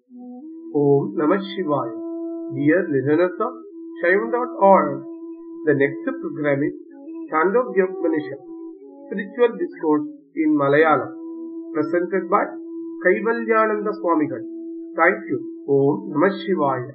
Om Namah Shivaya. Dear listeners of Shaivan.org, the next program is Chandogya Upanishad, Spiritual Discourse in Malayalam, presented by Kaivalyananda Swamigal. Thank you. Om Namah Shivaya.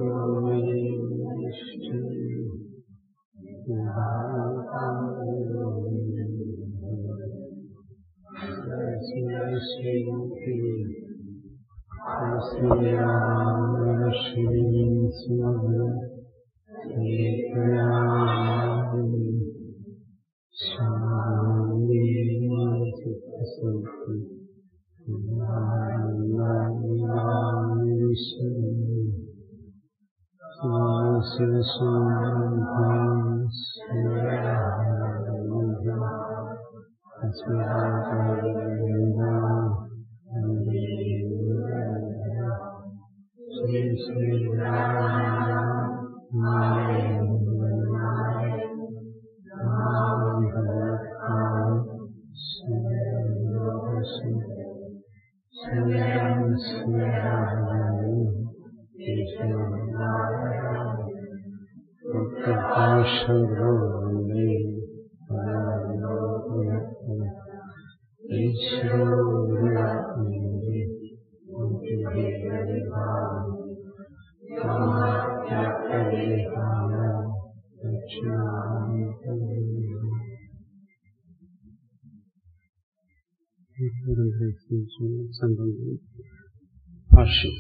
ഭാഷ്യം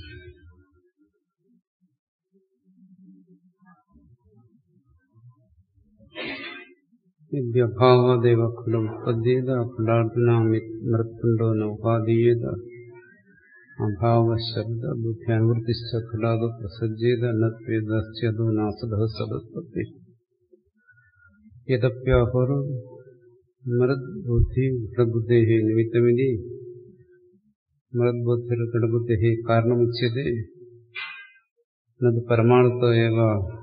വിദ്യഭാവദേവ ഖലു ഉത്പദ്യേത ഫലാർത്ഥനാമൃത്തുണ്ടോ നോപാദീയത അഭാവശബ്ദ ബുദ്ധ്യാനുവൃത്തിശ്ച ഫലാദോ പ്രസജ്ജേത അന്നത്വേദോ നാസദ സദത്പത്തി യദപ്യാഹുർ മൃദ്ബുദ്ധി ഘടബുദ്ധേ നിമിത്തമിതി മൃദ്ബുദ്ധിർ ഘടബുദ്ധി കാരണമുച്യത്തെ നത് പരമാർത്ഥ ഏവ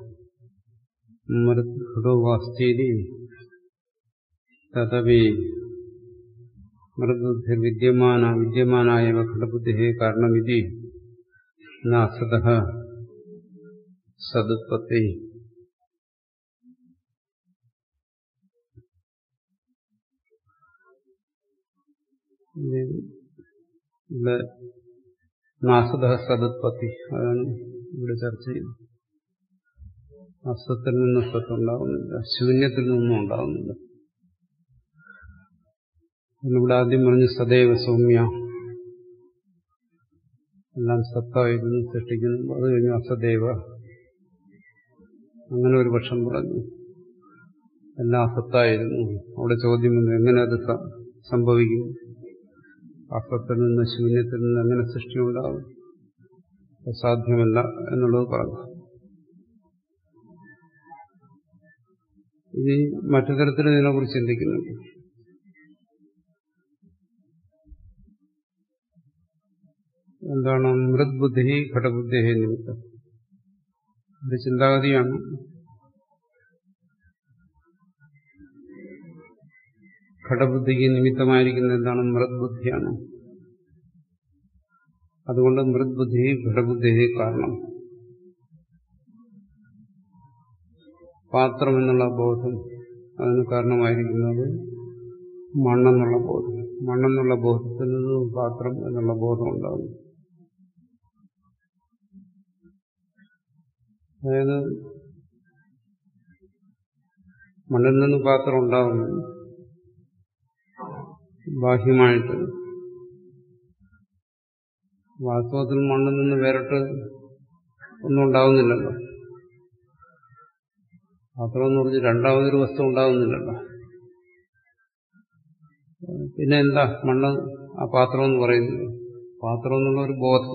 മൃദ്ഘടോ വാസ്തീതി തദപി മൃദ്ബുദ്ധിർവിദ്യമാന വിദ്യമാനായ ഘടബുദ്ധി കാരണമിതി നാസത സദുത്പത്തി ഇവിടെ നാസത സദുത്പത്തി അതാണ് ഇവിടെ ചർച്ച ചെയ്യുന്നത് അസത്തിൽ നിന്ന് സത്ത് ഉണ്ടാകുന്നില്ല ശൂന്യത്തിൽ നിന്നും ഉണ്ടാകുന്നില്ല ഇവിടെ ആദ്യം പറഞ്ഞു സദൈവ സൗമ്യ എല്ലാം സത്തായിരുന്നു സൃഷ്ടിക്കുന്നു അത് കഴിഞ്ഞു അസദൈവ അങ്ങനെ ഒരു പക്ഷം പറഞ്ഞു എല്ലാം അസത്തായിരുന്നു അവിടെ ചോദ്യം വന്നു എങ്ങനെ അത് സംഭവിക്കും അസത്തിൽ നിന്ന് ശൂന്യത്തിൽ നിന്ന് എങ്ങനെ സൃഷ്ടി ഉണ്ടാകും സാധ്യമല്ല എന്നുള്ളത് പറഞ്ഞു ഇനി മറ്റു തരത്തിൽ ഇതിനെക്കുറിച്ച് ചിന്തിക്കുന്നുണ്ട് എന്താണ് മൃദ്ബുദ്ധി ഘടബുദ്ധി നിമിത്തം ഒരു ചിന്താഗതിയാണ് ഘടബുദ്ധിക്ക് നിമിത്തമായിരിക്കുന്ന എന്താണ് മൃദ്ബുദ്ധിയാണ് അതുകൊണ്ട് മൃദ്ബുദ്ധി ഘടബുദ്ധി കാരണം പാത്രം എന്നുള്ള ബോധം അതിന് കാരണമായിരിക്കുന്നത് മണ്ണെന്നുള്ള ബോധം മണ്ണെന്നുള്ള ബോധത്തിൽ നിന്ന് പാത്രം എന്നുള്ള ബോധം ഉണ്ടാകുന്നു അതായത് മണ്ണിൽ നിന്ന് പാത്രം ഉണ്ടാകുന്നു ബാഹ്യമായിട്ട് വാസ്തവത്തിൽ മണ്ണിൽ നിന്ന് വേറിട്ട് ഒന്നും ഉണ്ടാകുന്നില്ലല്ലോ പാത്രം എന്ന് പറഞ്ഞ് രണ്ടാമതൊരു വസ്തു ഉണ്ടാകുന്നില്ലല്ലോ പിന്നെ എന്താ മണ്ണ് ആ പാത്രം എന്ന് പറയുന്നത് പാത്രം എന്നുള്ള ഒരു ബോധം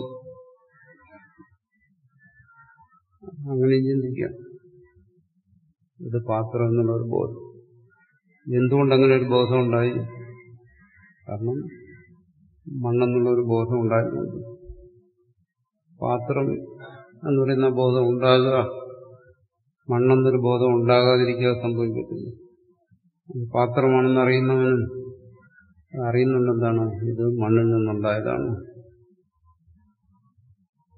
അങ്ങനെ ചിന്തിക്കാം ഇത് പാത്രം എന്നുള്ള ഒരു ബോധം എന്തുകൊണ്ട് അങ്ങനെ ഒരു ബോധം ഉണ്ടായി കാരണം മണ്ണെന്നുള്ള ഒരു ബോധം ഉണ്ടായിരുന്നുണ്ട് പാത്രം എന്ന് പറയുന്ന ബോധം ഉണ്ടാകുക മണ്ണെന്നൊരു ബോധം ഉണ്ടാകാതിരിക്കുക സംഭവിക്കത്തില്ല പാത്രമാണെന്ന് അറിയുന്നവനും അറിയുന്നുണ്ടെന്താണ് ഇത് മണ്ണിൽ നിന്നുണ്ടായതാണ്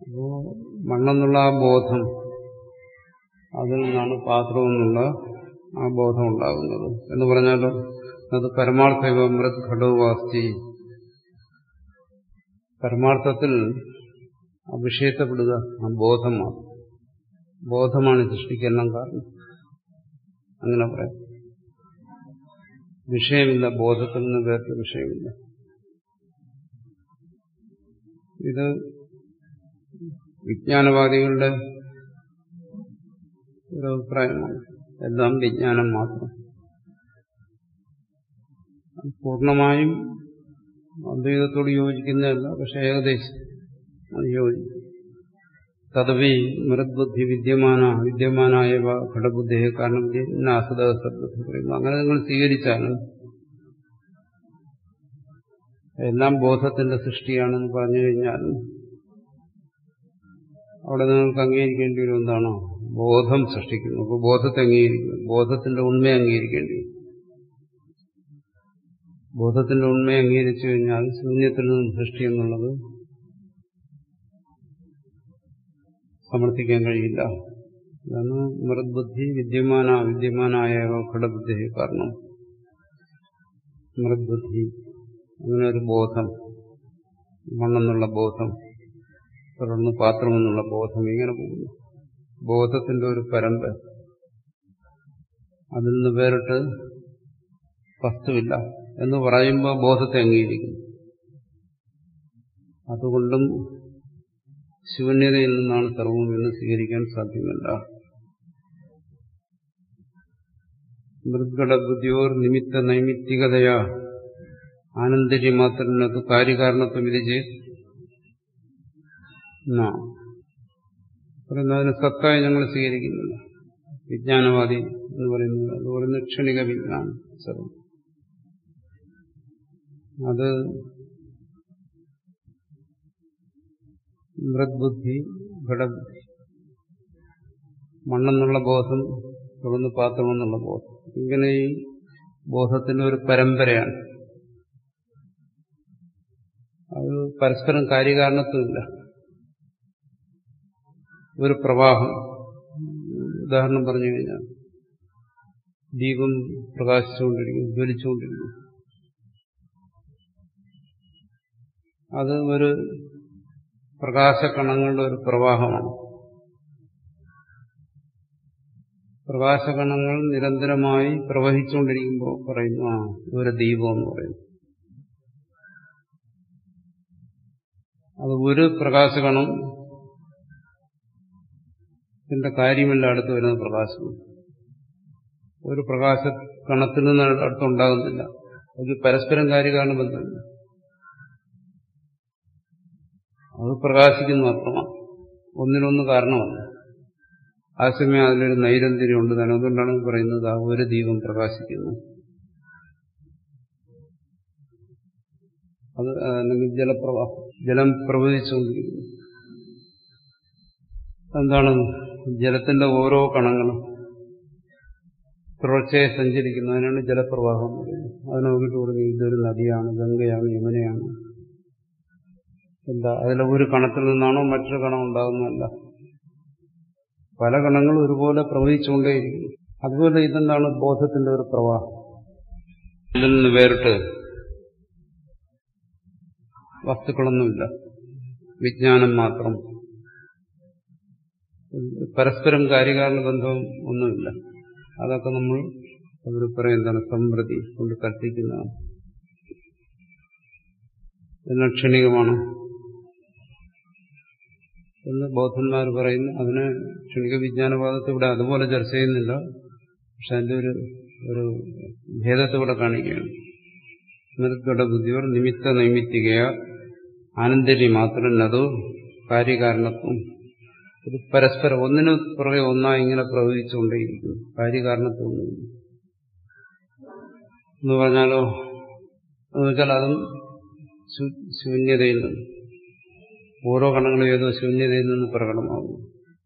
അപ്പോ മണ്ണെന്നുള്ള ആ ബോധം അതിൽ നിന്നാണ് പാത്രം എന്നുള്ള ആ ബോധം ഉണ്ടാകുന്നത് എന്ന് പറഞ്ഞാലോ അത് പരമാർത്ഥ മൃത് ഘടോവാസ്തി പരമാർത്ഥത്തിൽ ആ വിഷയത്തെപ്പെടുക ആ ബോധമാണ് ബോധമാണ് സൃഷ്ടിക്കെല്ലാം കാരണം അങ്ങനെ പറയാം വിഷയമില്ല ബോധത്തിൽ നിന്ന് വേറെ വിഷയമില്ല ഇത് വിജ്ഞാനവാദികളുടെ ഒരു അഭിപ്രായമാണ് എല്ലാം വിജ്ഞാനം മാത്രം പൂർണ്ണമായും അദ്വൈതത്തോട് യോജിക്കുന്നതല്ല പക്ഷെ ഏകദേശം അത് യോജിക്കും തദവി മൃദ്ബുദ്ധി വിദ്യമാന വിദ്യമാനായ ഘടബുദ്ധിയെ കാരണം അസുത സദ്ബുദ്ധി പറയുന്നു അങ്ങനെ നിങ്ങൾ സ്വീകരിച്ചാലും എല്ലാം ബോധത്തിന്റെ സൃഷ്ടിയാണെന്ന് പറഞ്ഞു കഴിഞ്ഞാൽ അവിടെ നിങ്ങൾക്ക് അംഗീകരിക്കേണ്ടി വരും എന്താണോ ബോധം സൃഷ്ടിക്കുന്നു അപ്പോൾ ബോധത്തെ അംഗീകരിക്കുന്നു ബോധത്തിന്റെ ഉണ്മയെ അംഗീകരിക്കേണ്ടി വരും ബോധത്തിന്റെ ഉണ്മയെ അംഗീകരിച്ചു കഴിഞ്ഞാൽ ശൂന്യത്തിൽ നിന്നും സൃഷ്ടി എന്നുള്ളത് സമർത്ഥിക്കാൻ കഴിയില്ല അതാണ് മൃദ്ബുദ്ധി വിദ്യമാന വിദ്യമാനായ ഘടബുദ്ധി കാരണം മൃദ്ബുദ്ധി അങ്ങനെ ഒരു ബോധം മണ്ണെന്നുള്ള ബോധം തുടർന്ന് പാത്രമെന്നുള്ള ബോധം ഇങ്ങനെ പോകുന്നു ബോധത്തിന്റെ ഒരു പരമ്പര അതിൽ നിന്ന് വേറിട്ട് വസ്തുവില്ല എന്ന് പറയുമ്പോൾ ബോധത്തെ അംഗീകരിക്കുന്നു അതുകൊണ്ടും ശൂന്യതയിൽ നിന്നാണ് സർവം എന്ന് സ്വീകരിക്കാൻ സാധ്യമല്ല മൃദ്ഘടബുദ്ധിയോർ നിമിത്ത നൈമിത്തികതയാ ആനന്ദര്യ മാത്രത്തിനകത്ത് കാര്യകാരണത്വം ഇത് ചെയ്ത് പറയുന്നതിന് സത്തായി ഞങ്ങൾ സ്വീകരിക്കുന്നില്ല വിജ്ഞാനവാദി എന്ന് പറയുന്നത് അത് പറയുന്ന ക്ഷണിക വിജ്ഞാനം സർവം അത് മൃദ്ബുദ്ധി ഘടബുദ്ധി മണ്ണെന്നുള്ള ബോധം തുടർന്ന് പാത്രമെന്നുള്ള ബോധം ഇങ്ങനെ ഈ ബോധത്തിന്റെ ഒരു പരമ്പരയാണ് അത് പരസ്പരം കാര്യകാരണത്വമില്ല ഒരു പ്രവാഹം ഉദാഹരണം പറഞ്ഞു കഴിഞ്ഞാൽ ദീപം പ്രകാശിച്ചുകൊണ്ടിരിക്കും ജ്വലിച്ചുകൊണ്ടിരിക്കും അത് ഒരു പ്രകാശകണങ്ങളുടെ ഒരു പ്രവാഹമാണ് പ്രകാശകണങ്ങൾ നിരന്തരമായി പ്രവഹിച്ചുകൊണ്ടിരിക്കുമ്പോൾ പറയുന്നു ആ ഒരു ദീപം എന്ന് പറയുന്നു അത് ഒരു പ്രകാശകണം ത്തിന്റെ കാര്യമല്ല അടുത്ത് വരുന്ന പ്രകാശം ഒരു പ്രകാശ കണത്തിൽ നിന്ന് അടുത്തുണ്ടാകുന്നില്ല അത് പരസ്പരം കാര്യകാരണ ബന്ധമില്ല അത് പ്രകാശിക്കുന്നു മാത്രമാണ് ഒന്നിനൊന്ന് കാരണമല്ല ആ സമയം അതിലൊരു നൈരന്തര്യം ഉണ്ട് തന്നെ അതുകൊണ്ടാണ് പറയുന്നത് ആ ഒരു ദീപം പ്രകാശിക്കുന്നു അത് അല്ലെങ്കിൽ ജലപ്രവാഹം ജലം പ്രവഹിച്ചുകൊണ്ടിരിക്കുന്നു എന്താണ് ജലത്തിന്റെ ഓരോ കണങ്ങളും തുടർച്ചയെ സഞ്ചരിക്കുന്നതിനാണ് ജലപ്രവാഹം അത് നോക്കിയിട്ട് പറഞ്ഞു ഇതൊരു നദിയാണ് ഗംഗയാണ് യമുനയാണ് എന്താ അതിലെ ഒരു കണത്തിൽ നിന്നാണോ മറ്റൊരു കണം ഉണ്ടാകുന്നതല്ല പല കണങ്ങളും ഒരുപോലെ പ്രവഹിച്ചുകൊണ്ടേയിരിക്കും അതുപോലെ ഇതെന്താണ് ബോധത്തിന്റെ ഒരു പ്രവാഹം ഇതിൽ നിന്ന് വേറിട്ട് വസ്തുക്കളൊന്നുമില്ല വിജ്ഞാനം മാത്രം പരസ്പരം കാര്യകാരണ ബന്ധവും ഒന്നുമില്ല അതൊക്കെ നമ്മൾ അവർ പറയുന്നതാണ് സമൃദ്ധി കൊണ്ട് കൽപ്പിക്കുന്നതാണ് എല്ലാം ക്ഷണികമാണ് എന്ന് ബൗദ്ധന്മാർ പറയുന്നു അതിന് ക്ഷണിക വിജ്ഞാനവാദത്തെ ഇവിടെ അതുപോലെ ചർച്ച ചെയ്യുന്നില്ല പക്ഷെ അതിന്റെ ഒരു ഒരു ഭേദത്തെ ഇവിടെ കാണിക്കുകയാണ് നിർഗട ബുദ്ധിയോർ നിമിത്ത നൈമിത്തികയ ആനന്ദരി മാത്രം അതോ കാര്യകാരണത്വം ഇത് പരസ്പരം ഒന്നിനു പുറകെ ഒന്നായി ഇങ്ങനെ പ്രവഹിച്ചുകൊണ്ടേയിരിക്കുന്നു കാര്യകാരണത്വമൊന്നുമില്ല എന്ന് പറഞ്ഞാലോ എന്ന് വെച്ചാൽ അതും ശൂന്യതയിൽ നിന്ന് ഓരോ കണങ്ങളും ഏതോ ശൂന്യതയിൽ നിന്ന് പ്രകടമാകുന്നു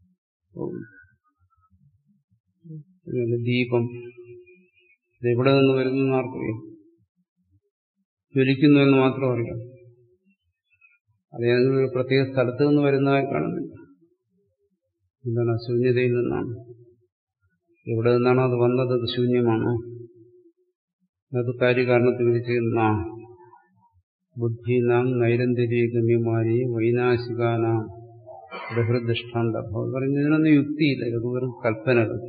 ദീപം ഇതെവിടെ നിന്ന് വരുന്നു ആർക്കറിയാം ജ്വലിക്കുന്നു എന്ന് മാത്രം അറിയാം അത് ഏതെങ്കിലും ഒരു പ്രത്യേക സ്ഥലത്ത് നിന്ന് വരുന്നതായി കാണുന്നില്ല എന്താണ് ശൂന്യതയിൽ നിന്നാണ് എവിടെ നിന്നാണോ അത് വന്നത് അത് ശൂന്യമാണോ അത് കാര്യകാരണത്തിൽ വിധിച്ചിരുന്ന ബുദ്ധീനാം നൈരന്തരീഗമ്യമാരി വൈനാശികാനാം ബഹൃദൃഷ്ടാന്ത പറഞ്ഞു ഇതിനൊന്നും യുക്തിയില്ല ഇത് വെറും കൽപ്പനകൾ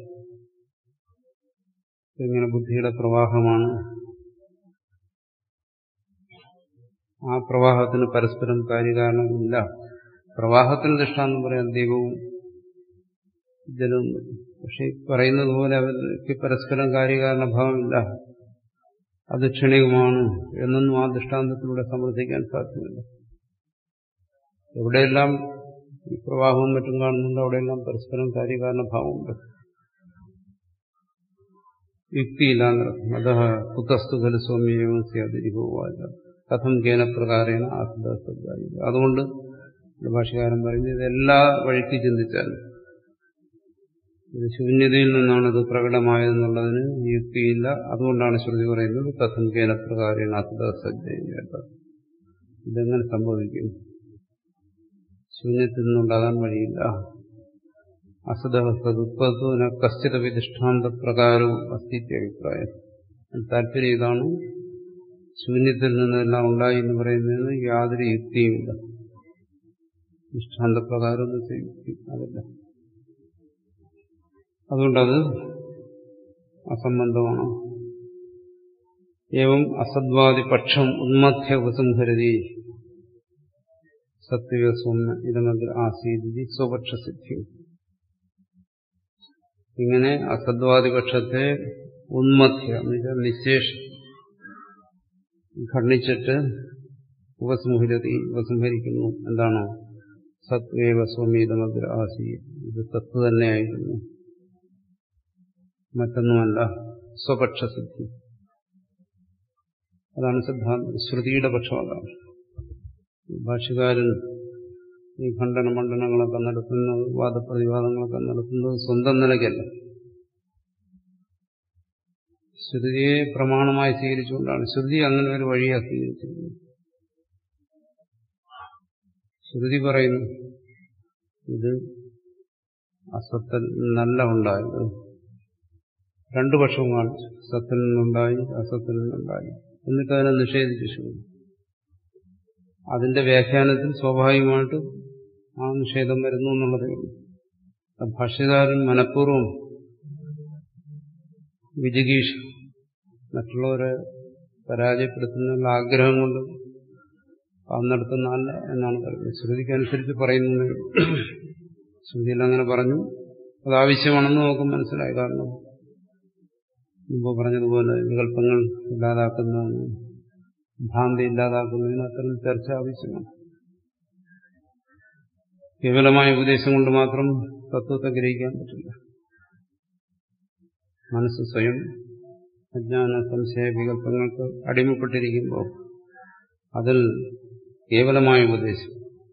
ഇങ്ങനെ ബുദ്ധിയുടെ പ്രവാഹമാണ് ആ പ്രവാഹത്തിന് പരസ്പരം കാര്യകാരണമില്ല പ്രവാഹത്തിന് ദൃഷ്ടാന്തം പറയാൻ ദൈവവും ജലവും പക്ഷെ പറയുന്നത് പോലെ അവർക്ക് പരസ്പരം കാര്യകാരണഭാവമില്ല അത് ക്ഷണികമാണ് എന്നൊന്നും ആ ദൃഷ്ടാന്തത്തിലൂടെ സമർത്ഥിക്കാൻ സാധ്യമല്ല എവിടെയെല്ലാം ഈ പ്രവാഹവും മറ്റും കാണുന്നുണ്ട് അവിടെയെല്ലാം പരസ്പരം കാര്യകാരണഭാവമുണ്ട് യുക്തിയില്ലാന്നർത്ഥം അത കുതസ്തു ഖലു സ്വാമിയും സ്യാതിരിഹോവാച കഥം കേന പ്രകാരേണ ആസ്തായി അതുകൊണ്ട് ഭാഷകാരൻ പറയുന്നത് ഇതെല്ലാ വഴിക്ക് ചിന്തിച്ചാലും ഇത് ശൂന്യതയിൽ നിന്നാണ് ഇത് പ്രകടമായതെന്നുള്ളതിന് യുക്തിയില്ല അതുകൊണ്ടാണ് ശ്രുതി പറയുന്നത് കഥം കേന പ്രകാരേണ ആസ്താസജ്ജ ഇതെങ്ങനെ സംഭവിക്കും ശൂന്യത്തിൽ നിന്നുണ്ടാകാൻ വഴിയില്ല അസദ സതുത്പത്തുന കശ്ചിത വിധിഷ്ഠാന്ത പ്രകാരവും അസ്തിത്വഭിപ്രായം താല്പര്യം ഇതാണ് ശൂന്യത്തിൽ നിന്നെല്ലാം ഉണ്ടായി എന്ന് പറയുന്നതിന് യാതൊരു യുക്തിയുമില്ല ദൃഷ്ടാന്തപ്രകാരം എന്ന് യുക്തി അതല്ല അതുകൊണ്ടത് അസംബന്ധമാണ് ഏവം അസദ്വാദി പക്ഷം ഉന്മധ്യ ഉപസംഹരതി സത്യവസ്വന്ന ഇതമതിൽ ആസീതി സ്വപക്ഷസിദ്ധിയും ഇങ്ങനെ അസദ്വാദി പക്ഷത്തെ ഉന്മധ്യ എന്നുവെച്ചാൽ നിശേഷം ഖണ്ഡിച്ചിട്ട് ഉപസംഹരതി ഉപസംഹരിക്കുന്നു എന്താണ് സത്വേവ സ്വമീതമഗ്ര ആസി ഇത് സത്ത് തന്നെയായിരുന്നു മറ്റൊന്നുമല്ല സ്വപക്ഷസിദ്ധി അതാണ് സിദ്ധാന്തം ശ്രുതിയുടെ പക്ഷം അതാണ് ഭാഷകാരൻ ഈ ഖണ്ഡന മണ്ഡനങ്ങളൊക്കെ നടത്തുന്നത് വാദപ്രതിവാദങ്ങളൊക്കെ നടത്തുന്നത് സ്വന്തം നിലയ്ക്കല്ല ശ്രുതിയെ പ്രമാണമായി സ്വീകരിച്ചുകൊണ്ടാണ് ശ്രുതി അങ്ങനെ ഒരു വഴിയാണ് സ്വീകരിച്ചിരിക്കുന്നത് ശ്രുതി പറയുന്നു ഇത് അസത്തിൽ നിന്നല്ല ഉണ്ടായത് രണ്ടു പക്ഷവും കാണിച്ചു സത്തിൽ നിന്നുണ്ടായി അസത്തിൽ നിന്നുണ്ടായി എന്നിട്ട് അതിനെ നിഷേധിച്ചു ശ്രുതി അതിന്റെ വ്യാഖ്യാനത്തിൽ സ്വാഭാവികമായിട്ട് ആ നിഷേധം വരുന്നു എന്നുള്ളതേ ഉള്ളൂ ഭാഷ്യകാരൻ മനഃപൂർവ്വം വിജിഗീഷ് മറ്റുള്ളവരെ പരാജയപ്പെടുത്തുന്നുള്ള ആഗ്രഹം കൊണ്ട് നടത്തുന്നതല്ല എന്നാണ് പറയുന്നത് ശ്രുതിക്കനുസരിച്ച് പറയുന്നത് ശ്രുതിയിൽ അങ്ങനെ പറഞ്ഞു അത് ആവശ്യമാണെന്ന് നമുക്ക് മനസ്സിലായി കാരണം മുമ്പ് പറഞ്ഞതുപോലെ വികല്പങ്ങൾ ഇല്ലാതാക്കുന്നതിന് ഭ്രാന്തി ഇല്ലാതാക്കുന്നതിന് അത്തരം ചർച്ച ആവശ്യമാണ് കേവലമായ ഉപദേശം കൊണ്ട് മാത്രം തത്വത്തെ ഗ്രഹിക്കാൻ പറ്റില്ല മനസ്സ് സ്വയം അജ്ഞാന സംശയ വികല്പങ്ങൾക്ക് അടിമപ്പെട്ടിരിക്കുമ്പോൾ അതിൽ കേവലമായ ഉപദേശം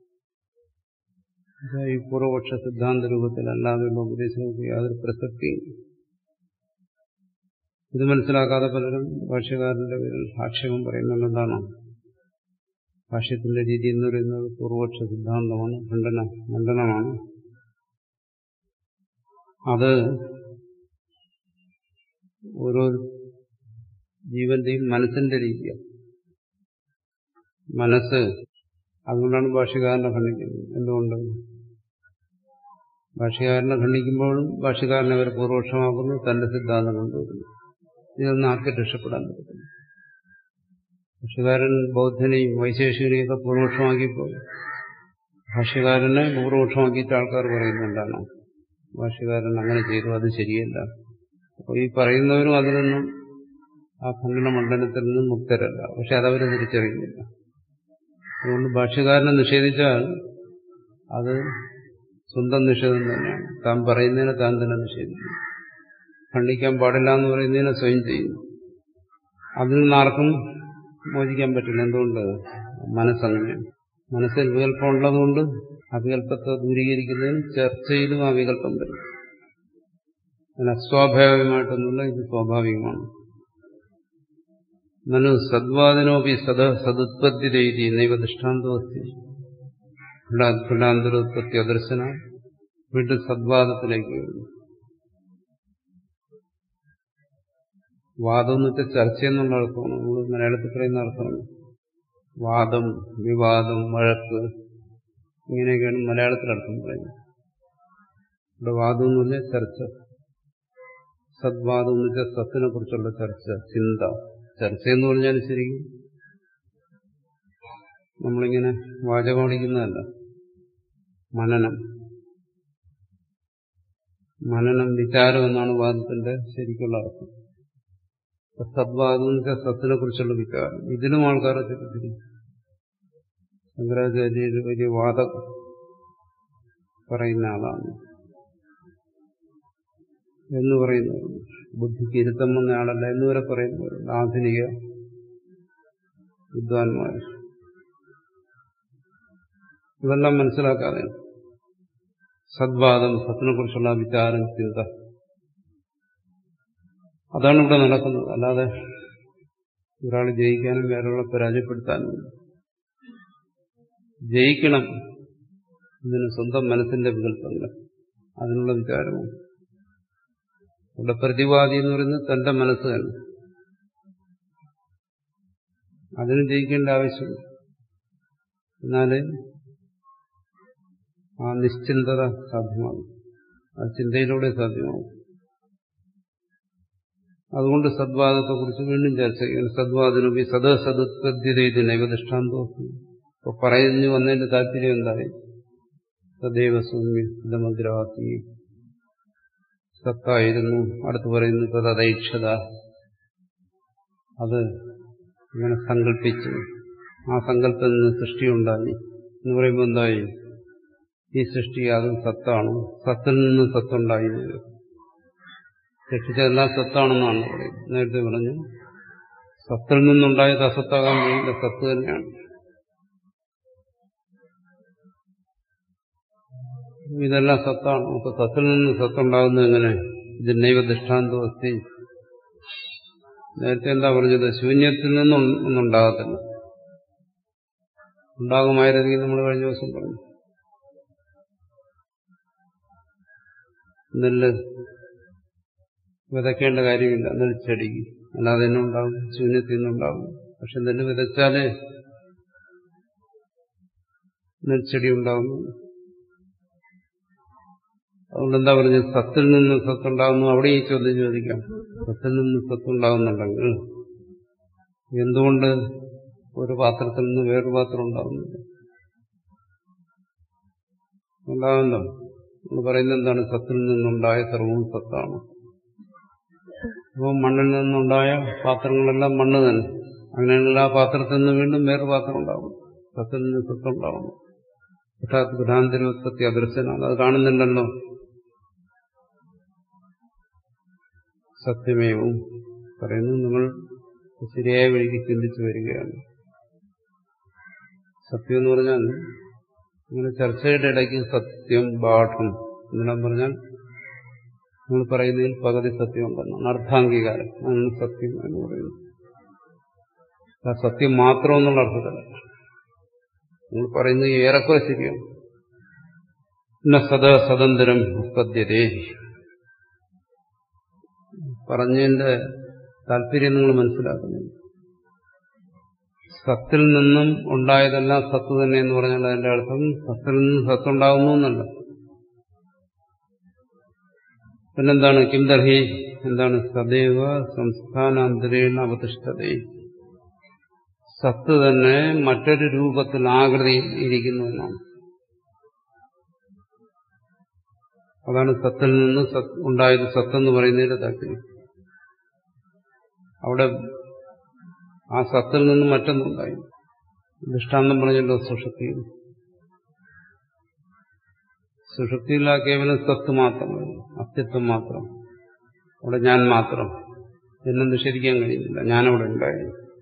ഈ പൂർവപക്ഷ സിദ്ധാന്ത രൂപത്തിലല്ലാതെയുള്ള ഉപദേശങ്ങൾക്ക് യാതൊരു പ്രസക്തിയും ഇത് മനസ്സിലാക്കാതെ പലരും ഭാഷ്യകാരന്റെ പേരിൽ ആക്ഷേപം പറയുന്നത് എന്താണ് ഭാഷ്യത്തിന്റെ രീതി എന്ന് പറയുന്നത് പൂർവപക്ഷ സിദ്ധാന്തമാണ് ഖണ്ഡന ഖണ്ഡനമാണ് അത് ഓരോ ജീവന്റെയും മനസ്സിന്റെ രീതിയാണ് മനസ്സ് അതുകൊണ്ടാണ് ഭാഷ്യകാരനെ ഖണ്ഡിക്കുന്നത് എന്തുകൊണ്ട് ഭാഷ്യകാരനെ ഖണ്ഡിക്കുമ്പോഴും ഭാഷ്യകാരനെ അവർ പൂർവപക്ഷമാക്കുന്നു തന്റെ സിദ്ധാന്തം കൊണ്ടുവരുന്നു ഇതൊന്നും ആർക്കും രക്ഷപ്പെടാൻ പറ്റത്തില്ല ഭാഷ്യകാരൻ ബൗദ്ധനെയും വൈശേഷികനെയും ഒക്കെ പൂർവപക്ഷമാക്കിയപ്പോൾ ഭാഷ്യകാരനെ പൂർവപക്ഷമാക്കിയിട്ട് ആൾക്കാർ പറയുന്നുണ്ടാണോ ഭാഷ്യകാരൻ അങ്ങനെ ചെയ്തു അത് ശരിയല്ല അപ്പോൾ ഈ പറയുന്നവരും അതിൽ നിന്നും ആ ഖണ്ഡന മണ്ഡലത്തിൽ നിന്നും മുക്തരല്ല പക്ഷെ അതവർ തിരിച്ചറിയുന്നില്ല അതുകൊണ്ട് ഭാഷ്യകാരനെ നിഷേധിച്ചാൽ അത് സ്വന്തം നിഷേധം തന്നെയാണ് താൻ പറയുന്നതിനെ താൻ തന്നെ നിഷേധിക്കും ഖണ്ഡിക്കാൻ പാടില്ല എന്ന് പറയുന്നതിനെ സ്വയം ചെയ്യുന്നു അതിൽ നിന്ന് ആർക്കും മോചിക്കാൻ പറ്റില്ല എന്തുകൊണ്ട് മനസ്സങ്ങനെയാണ് മനസ്സിൽ വികല്പം ഉള്ളതുകൊണ്ട് ആ വികല്പത്തെ ദൂരീകരിക്കുന്നതിന് ചർച്ചയിലും ആ വികല്പം വരും അതിന് അസ്വാഭാവികമായിട്ടൊന്നുമില്ല ഇത് സ്വാഭാവികമാണ് നനു സദ്വാദനോപി സദ സതുത്പത്തി രീതി നൈവ ദൃഷ്ടാന്തമസ്തി ഖണ്ഡാന്തരോത്പത്തി അദർശന വീണ്ടും സദ്വാദത്തിലേക്ക് വരുന്നു വാദം എന്ന് വെച്ചാൽ ചർച്ച എന്നുള്ള അർത്ഥമാണ് നമ്മൾ മലയാളത്തിൽ പറയുന്ന അർത്ഥമാണ് വാദം വിവാദം വഴക്ക് ഇങ്ങനെയൊക്കെയാണ് മലയാളത്തിൽ അർത്ഥം പറയുന്നത് ഇവിടെ വാദം എന്ന് പറഞ്ഞാൽ ചർച്ച സദ്വാദം എന്ന് വെച്ചാൽ സത്തിനെ കുറിച്ചുള്ള ചർച്ച ചിന്ത ചർച്ച എന്ന് പറഞ്ഞാൽ ശരിക്കും നമ്മളിങ്ങനെ വാചകമടിക്കുന്നതല്ല മനനം മനനം വിചാരം എന്നാണ് വാദത്തിന്റെ ശരിക്കുള്ള അർത്ഥം സദ്വാദം എന്ന് വെച്ചാൽ സത്തിനെ കുറിച്ചുള്ള വിചാരം ഇതിനും ആൾക്കാരെ ചെറുത്തിരിക്കും ശങ്കരാചാര്യ ഒരു വലിയ വാദ പറയുന്ന ആളാണ് എന്ന് പറയുന്നവരുണ്ട് ബുദ്ധിക്ക് ഇരുത്തം വന്ന ആളല്ല എന്ന് വരെ പറയുന്നവരുണ്ട് ആധുനിക വിദ്വാൻമാർ ഇതെല്ലാം മനസ്സിലാക്കാതെ സദ്വാദം സത്തിനെ കുറിച്ചുള്ള വിചാരം ചിന്ത അതാണ് ഇവിടെ നടക്കുന്നത് അല്ലാതെ ഒരാൾ ജയിക്കാനും വേറൊരാളെ പരാജയപ്പെടുത്താനും ജയിക്കണം ഇതിന് സ്വന്തം മനസ്സിന്റെ വികല്പങ്ങൾ അതിനുള്ള വിചാരവും ഇവിടെ പ്രതിവാദി എന്ന് പറയുന്നത് തന്റെ മനസ്സ് തന്നെ അതിന് ജയിക്കേണ്ട ആവശ്യമില്ല എന്നാല് ആ നിശ്ചിന്തത സാധ്യമാകും ആ ചിന്തയിലൂടെ സാധ്യമാകും അതുകൊണ്ട് സദ്വാദത്തെക്കുറിച്ച് വീണ്ടും ചർച്ച ചെയ്യണം സദ്വാദിനുപി സദസദുത്പദ്ധ്യത നൈവദൃഷ്ടാന്തോസ്മി ഇപ്പൊ പറഞ്ഞു വന്നതിന്റെ താല്പര്യം എന്തായി സദൈവ സൗമ്യ ഇതമഗ്രാസി സത്തായിരുന്നു അടുത്ത് പറയുന്നു തദൈക്ഷത അത് ഇങ്ങനെ സങ്കല്പിച്ചു ആ സങ്കല്പത്തിൽ നിന്ന് സൃഷ്ടിയുണ്ടായി എന്ന് പറയുമ്പോൾ എന്തായി ഈ സൃഷ്ടി അതും സത്താണ് സത്തിൽ നിന്ന് സത്തുണ്ടായി സൃഷ്ടിച്ചതെല്ലാം സത്താണെന്നാണ് പറയുന്നത് നേരത്തെ പറഞ്ഞു സത്തിൽ നിന്നുണ്ടായത് അസത്താകാൻ കഴിയില്ല സത്ത് തന്നെയാണ് ഇതെല്ലാം സത്താണ് അപ്പൊ സത്തിൽ നിന്ന് സത്തുണ്ടാകുന്നത് എങ്ങനെ ഇതിനൈവ ദൃഷ്ടാന്തവസ്ഥ നേരത്തെ എന്താ പറഞ്ഞത് ശൂന്യത്തിൽ നിന്നും ഒന്നുണ്ടാകത്തില്ല ഉണ്ടാകുമായിരുന്നെങ്കിൽ നമ്മൾ കഴിഞ്ഞ ദിവസം പറഞ്ഞു നെല്ല് വിതയ്ക്കേണ്ട കാര്യമില്ല നെൽച്ചെടിക്ക് അല്ലാതെ തന്നെ ഉണ്ടാകും ശൂന്യത്തിൽ നിന്നുണ്ടാകും പക്ഷെ നെല്ല് വിതച്ചാലേ നെൽച്ചെടി ഉണ്ടാകുന്നു അതുകൊണ്ട് എന്താ പറഞ്ഞത് സത്തിൽ നിന്ന് സത്തുണ്ടാകുന്നു അവിടെ ഈ ചോദ്യം ചോദിക്കാം സത്തിൽ നിന്ന് സത്തുണ്ടാകുന്നുണ്ടെങ്കിൽ എന്തുകൊണ്ട് ഒരു പാത്രത്തിൽ നിന്ന് വേറൊരു പാത്രം ഉണ്ടാകുന്നില്ല ഉണ്ടാകുന്നോ നമ്മൾ പറയുന്നത് എന്താണ് സത്തിൽ നിന്നുണ്ടായ സർവവും സത്താണ് അപ്പോൾ മണ്ണിൽ നിന്നുണ്ടായ പാത്രങ്ങളെല്ലാം മണ്ണ് തന്നെ അങ്ങനെയാണെങ്കിൽ ആ പാത്രത്തിൽ നിന്ന് വീണ്ടും വേറൊരു പാത്രം ഉണ്ടാകും സത്തിൽ നിന്ന് സത്തുണ്ടാകുന്നു യഥാർത്ഥ ഗൃഹാന്തരോത്പത്തി അദൃശ്യനാണ് അത് കാണുന്നുണ്ടല്ലോ സത്യമേവും പറയുന്നു നിങ്ങൾ ശരിയായ വഴിക്ക് ചിന്തിച്ചു വരികയാണ് സത്യം എന്ന് പറഞ്ഞാൽ ഇങ്ങനെ ചർച്ചയുടെ ഇടയ്ക്ക് സത്യം പാഠം എന്നെല്ലാം പറഞ്ഞാൽ നിങ്ങൾ പറയുന്നതിൽ പകുതി സത്യമുണ്ടെന്നാണ് അർത്ഥാംഗീകാരം അതാണ് സത്യം എന്ന് പറയുന്നത് ആ സത്യം മാത്രം എന്നുള്ള അർത്ഥത്തില്ല നിങ്ങൾ പറയുന്നത് ഏറെക്കുറെ ശരിയാണ് പിന്നെ സദാ സദന്തരം ഉത്പദ്യതേ പറഞ്ഞതിന്റെ താല്പര്യം നിങ്ങൾ മനസ്സിലാക്കുന്നുണ്ട് സത്തിൽ നിന്നും ഉണ്ടായതെല്ലാം സത്ത് തന്നെ എന്ന് പറഞ്ഞാൽ അതിന്റെ അർത്ഥം സത്തിൽ നിന്ന് സത്തുണ്ടാകുന്നു എന്നല്ല പിന്നെന്താണ് കിംദർഹി എന്താണ് സദൈവ സംസ്ഥാനാന്തരേണ അവതിഷ്ഠതേ സത്ത് തന്നെ മറ്റൊരു രൂപത്തിൽ ആകൃതി ഇരിക്കുന്നു എന്നാണ് അതാണ് സത്തിൽ നിന്ന് ഉണ്ടായത് സത്തെന്ന് പറയുന്നതിന്റെ താല്പര്യം അവിടെ ആ സത്തിൽ നിന്ന് മറ്റൊന്നുണ്ടായി ദൃഷ്ടാന്തം പറഞ്ഞല്ലോ സുഷുപ്തി സുഷുപ്തിയിൽ ആ കേവലം സത്ത് മാത്രമാണ് അസ്തിത്വം മാത്രം അവിടെ ഞാൻ മാത്രം എന്നെ നിഷേധിക്കാൻ കഴിയുന്നില്ല ഞാനവിടെ ഉണ്ടായി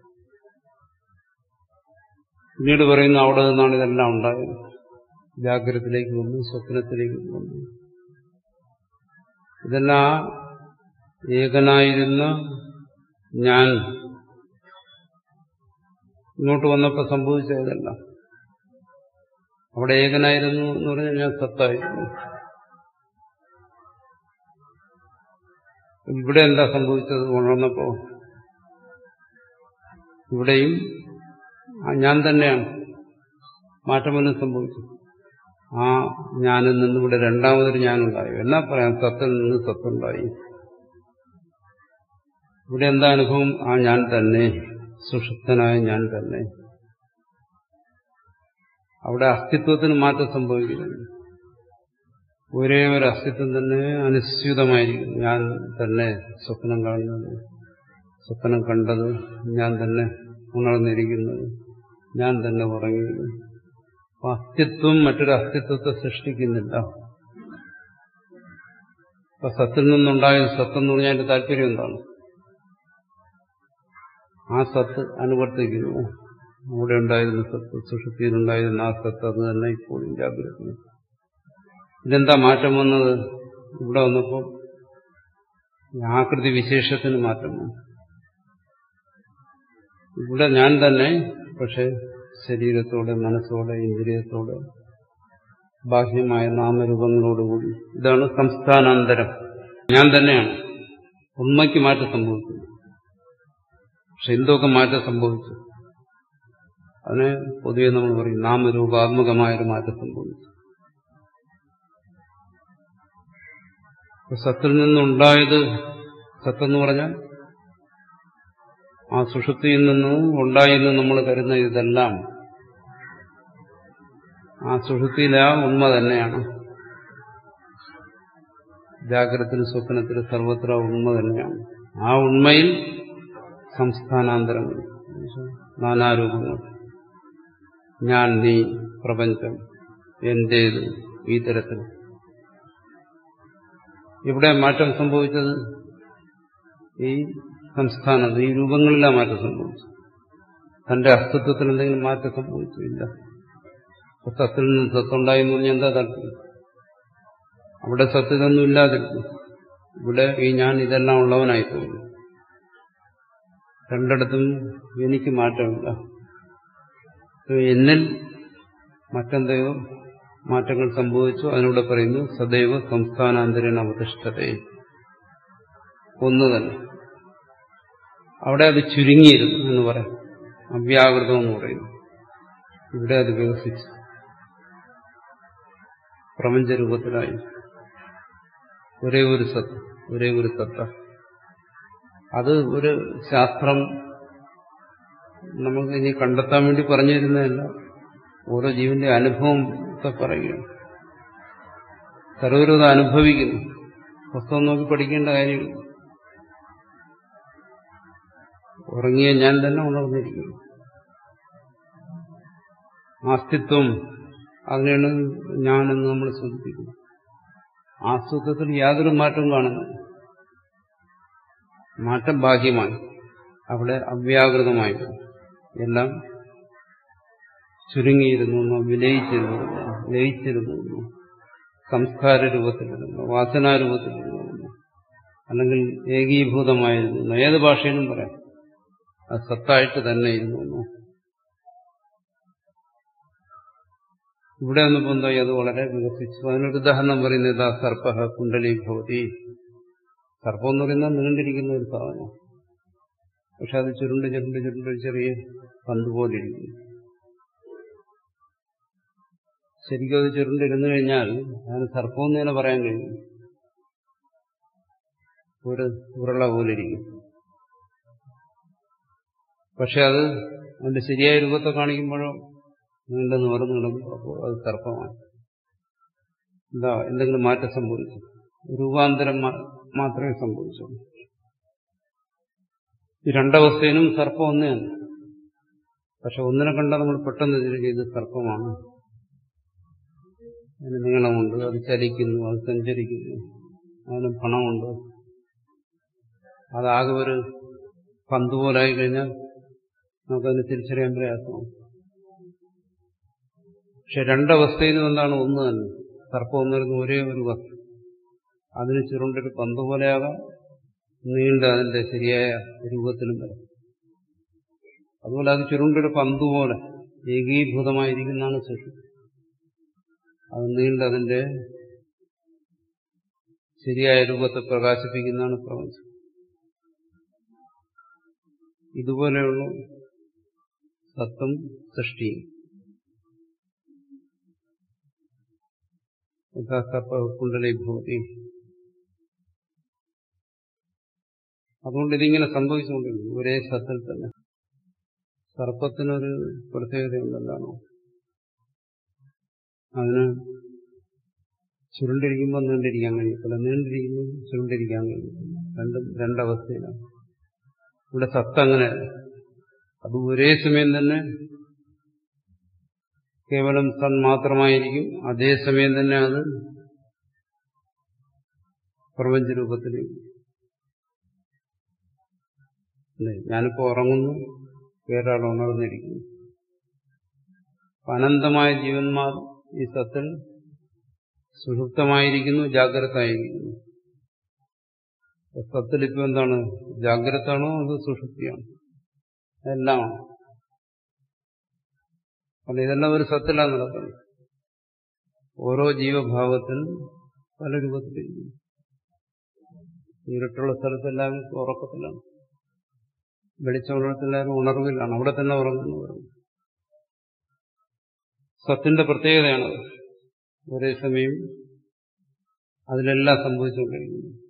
പിന്നീട് പറയുന്നു അവിടെ നിന്നാണ് ഇതെല്ലാം ഉണ്ടായത് ജാഗ്രതത്തിലേക്ക് വന്നു സ്വപ്നത്തിലേക്ക് വന്നു ഇതെല്ലാം ഏകനായിരുന്ന ഞാൻ ഇങ്ങോട്ട് വന്നപ്പോൾ സംഭവിച്ചതല്ല അവിടെ ഏകനായിരുന്നു എന്ന് പറഞ്ഞാൽ ഞാൻ സത്തായിരുന്നു ഇവിടെ എന്താ സംഭവിച്ചത് ഉണർന്നപ്പോ ഇവിടെയും ഞാൻ തന്നെയാണ് മാറ്റമൊന്നും സംഭവിച്ചു ആ ഞാനിൽ നിന്ന് ഇവിടെ രണ്ടാമതൊരു ഞാനുണ്ടായി എന്നാ പറയാം സത്തിൽ നിന്ന് സത്തുണ്ടായി ഇവിടെ എന്താ അനുഭവം ആ ഞാൻ തന്നെ സുഷുപ്തനായ ഞാൻ തന്നെ അവിടെ അസ്തിത്വത്തിന് മാറ്റം സംഭവിക്കുന്നുണ്ട് ഒരേ ഒരു അസ്തിത്വം തന്നെ അനുസ്യൂതമായിരിക്കും ഞാൻ തന്നെ സ്വപ്നം കാണുന്നത് സ്വപ്നം കണ്ടത് ഞാൻ തന്നെ ഉണർന്നിരിക്കുന്നത് ഞാൻ തന്നെ ഉറങ്ങിയത് അപ്പൊ അസ്തിത്വം മറ്റൊരു അസ്തിത്വത്തെ സൃഷ്ടിക്കുന്നില്ല അപ്പൊ സത്തിൽ നിന്നുണ്ടായ സത്ത് എന്ന് പറഞ്ഞാൽ അതിന്റെ താല്പര്യം എന്താണ് ആ സത്ത് അനുവർത്തിക്കുന്നു അവിടെ ഉണ്ടായിരുന്ന സത്ത് സുഷുതിയിലുണ്ടായിരുന്ന ആ സത്ത് അത് തന്നെ ഇപ്പോഴും ജാഗ്രത ഇതെന്താ മാറ്റം വന്നത് ഇവിടെ വന്നപ്പോൾ ആകൃതി വിശേഷത്തിന് മാറ്റം വന്നു ഇവിടെ ഞാൻ തന്നെ പക്ഷെ ശരീരത്തോടെ മനസ്സോടെ ഇന്ദ്രിയത്തോടെ ബാഹ്യമായ നാമരൂപങ്ങളോടുകൂടി ഇതാണ് സംസ്ഥാനാന്തരം ഞാൻ തന്നെയാണ് ഉണ്മയ്ക്ക് മാറ്റം സംഭവിക്കുന്നു പക്ഷെ എന്തൊക്കെ മാറ്റം സംഭവിച്ചു അതിന് പൊതുവെ നമ്മൾ പറയും നാമരൂപാത്മകമായൊരു മാറ്റം സംഭവിച്ചു സത്തിൽ നിന്നുണ്ടായത് സത്തെന്ന് പറഞ്ഞാൽ ആ സുഷുപ്തിയിൽ നിന്ന് ഉണ്ടായെന്ന് നമ്മൾ കരുതുന്ന ഇതെല്ലാം ആ സുഷുപ്തിയിലെ ആ ഉണ്മ തന്നെയാണ് ജാഗ്രതത്തിലും സ്വപ്നത്തിലും സർവത്ര ഉണ്മ തന്നെയാണ് ആ ഉണ്മയിൽ സംസ്ഥാനാന്തരങ്ങൾ നാനാരൂപങ്ങൾ ഞാൻ നീ പ്രപഞ്ചം എന്റേത് ഈ തരത്തിൽ ഇവിടെ മാറ്റം സംഭവിച്ചത് ഈ സംസ്ഥാനത്ത് ഈ രൂപങ്ങളിലാണ് മാറ്റം സംഭവിച്ചു തന്റെ അസ്തിത്വത്തിന് എന്തെങ്കിലും മാറ്റം സംഭവിച്ചു ഇല്ല സത്തിൽ നിന്ന് സത്തുണ്ടായി എന്ന് പറഞ്ഞാൽ എന്താ താല്പര്യം അവിടെ സത്യതൊന്നും ഇല്ലാതിരിക്കും ഇവിടെ ഈ ഞാൻ ഇതെല്ലാം ഉള്ളവനായി തോന്നുന്നു രണ്ടിടത്തും എനിക്ക് മാറ്റമില്ല എന്നിൽ മറ്റെന്തെയോ മാറ്റങ്ങൾ സംഭവിച്ചു അതിലൂടെ പറയുന്നു സദൈവ സംസ്ഥാനാന്തരൻ അവതിഷ്ഠത ഒന്ന് തന്നെ അവിടെ അത് ചുരുങ്ങിയിരുന്നു എന്ന് പറയാം അവ്യാകൃതം എന്ന് പറയുന്നു ഇവിടെ അത് വികസിച്ചു പ്രപഞ്ചരൂപത്തിലായി ഒരേ ഒരു സത്ത് ഒരേ ഒരു സത്ത അത് ഒരു ശാസ്ത്രം നമുക്ക് ഇനി കണ്ടെത്താൻ വേണ്ടി പറഞ്ഞു തരുന്നതല്ല ഓരോ ജീവന്റെ അനുഭവത്തെ പറയുകയാണ് സർവരും അത് അനുഭവിക്കുന്നു പുസ്തകം നോക്കി പഠിക്കേണ്ട കാര്യമില്ല ഉറങ്ങിയ ഞാൻ തന്നെ ഉണർന്നിരിക്കുന്നു അസ്തിത്വം അതിനാണ് ഞാനെന്ന് നമ്മൾ സൂചിപ്പിക്കുന്നു ആസ്തിത്വത്തിൽ യാതൊരു മാറ്റവും കാണുന്നില്ല മാറ്റം ബാഹ്യമായി അവിടെ അവ്യാകൃതമായി എല്ലാം ചുരുങ്ങിയിരുന്നു വിലയിച്ചിരുന്നു ലയിച്ചിരുന്നു സംസ്കാര രൂപത്തിലിരുന്നു വാസനാരൂപത്തിലിരുന്നു അല്ലെങ്കിൽ ഏകീഭൂതമായിരുന്നു ഏത് ഭാഷയിലും പറയാം അത് സത്തായിട്ട് തന്നെ ഇരുന്നു ഇവിടെ വന്നപ്പോൾ എന്തായി അത് വളരെ വികസിച്ചു അതിനൊരു ഉദാഹരണം പറയുന്നത് ഇതാ സർപ്പ കുണ്ടലി ഭവതി സർപ്പം എന്ന് പറയുന്നത് നീണ്ടിരിക്കുന്ന ഒരു സാധനം പക്ഷെ അത് ചുരുണ്ട് ചുരുണ്ട് ചുരുണ്ട് ഒരു ചെറിയ പന്ത് പോലെ ഇരിക്കുന്നു ശരിക്കും അത് ചുരുണ്ടിരുന്നു കഴിഞ്ഞാൽ അതിന് സർപ്പം എന്ന് തന്നെ പറയാൻ കഴിയും ഒരു ഉരുള പോലെ ഇരിക്കും പക്ഷെ അത് അതിന്റെ ശരിയായ രൂപത്തെ കാണിക്കുമ്പോഴോ നീണ്ടു നിവർന്നു കിടക്കും അപ്പോൾ അത് സർപ്പമാണ് എന്താ എന്തെങ്കിലും മാറ്റം സംഭവിച്ചു രൂപാന്തരം മാത്രമേ സംഭവിച്ചുള്ളൂ ഈ രണ്ടവസ്ഥയിലും സർപ്പം ഒന്നേയാണ് പക്ഷെ ഒന്നിനെ കണ്ടാൽ നമ്മൾ പെട്ടെന്ന് തിരികെ ഇത് സർപ്പമാണ് അതിന് നീളമുണ്ട് അത് ചലിക്കുന്നു അത് സഞ്ചരിക്കുന്നു അതിന് പണമുണ്ട് അതാകെ ഒരു പന്ത് പോലായി കഴിഞ്ഞാൽ നമുക്കതിന് തിരിച്ചറിയാൻ പ്രയാസമാണ് പക്ഷെ രണ്ടവസ്ഥയിലും എന്താണ് ഒന്ന് തന്നെ സർപ്പം എന്ന് പറയുന്ന ഒരേ ഒരു വസ്തു അതിന് ചുരുണ്ടൊരു പന്ത് പോലെയാകാം നീണ്ട അതിന്റെ ശരിയായ രൂപത്തിലും വരാം അതുപോലെ അത് ചുരുണ്ടൊരു പന്ത് പോലെ ഏകീഭൂതമായിരിക്കുന്നതാണ് സൃഷ്ടി അത് നീണ്ടതിന്റെ ശരിയായ രൂപത്തെ പ്രകാശിപ്പിക്കുന്നതാണ് പ്രപഞ്ചം ഇതുപോലെയുള്ള സത്വം സൃഷ്ടിയും യഥാസർപ്പ കുണ്ടലീഭൂതി അതുകൊണ്ട് ഇതിങ്ങനെ സംഭവിച്ചുകൊണ്ടിരിക്കുന്നു ഒരേ സത്തിൽ തന്നെ സർപ്പത്തിനൊരു പ്രത്യേകതയുണ്ടെന്നാണോ അതിന് ചുരുണ്ടിരിക്കുമ്പോൾ നീണ്ടിരിക്കാൻ കഴിയത്തില്ല നീണ്ടിരിക്കുമ്പോൾ ചുരുണ്ടിരിക്കാൻ കഴിയും രണ്ടും രണ്ടവസ്ഥയിലാണ് ഇവിടെ സത്ത് അങ്ങനെ അത് ഒരേ സമയം തന്നെ കേവലം സൺ മാത്രമായിരിക്കും അതേസമയം തന്നെ അത് പ്രപഞ്ച രൂപത്തിലേക്ക് അല്ലേ ഞാനിപ്പോ ഉറങ്ങുന്നു വേറൊരാൾ ഉണർന്നിരിക്കുന്നു അനന്തമായ ജീവന്മാർ ഈ സത്തിൽ സുഷുപ്തമായിരിക്കുന്നു ജാഗ്രത ആയിരിക്കുന്നു സത്തിൽ ഇപ്പൊ എന്താണ് ജാഗ്രത ആണോ അത് സുഷുപ്തിയാണോ എല്ലാമാണ് കാരണം ഇതെല്ലാം ഒരു സത്തിലാണ് നടക്കുന്നത് ഓരോ ജീവഭാവത്തിൽ പല രൂപത്തിലിരിക്കുന്നു ഇരുട്ടുള്ള സ്ഥലത്തെല്ലാം ഉറക്കത്തിലാണ് വെളിച്ചമുള്ളത്തില്ലാരും ഉണർവിലാണ് അവിടെ തന്നെ ഉറങ്ങുന്നു പറഞ്ഞു സത്തിന്റെ പ്രത്യേകതയാണത് ഒരേ സമയം അതിലെല്ലാം സംഭവിച്ചുകൊണ്ടിരിക്കുന്നു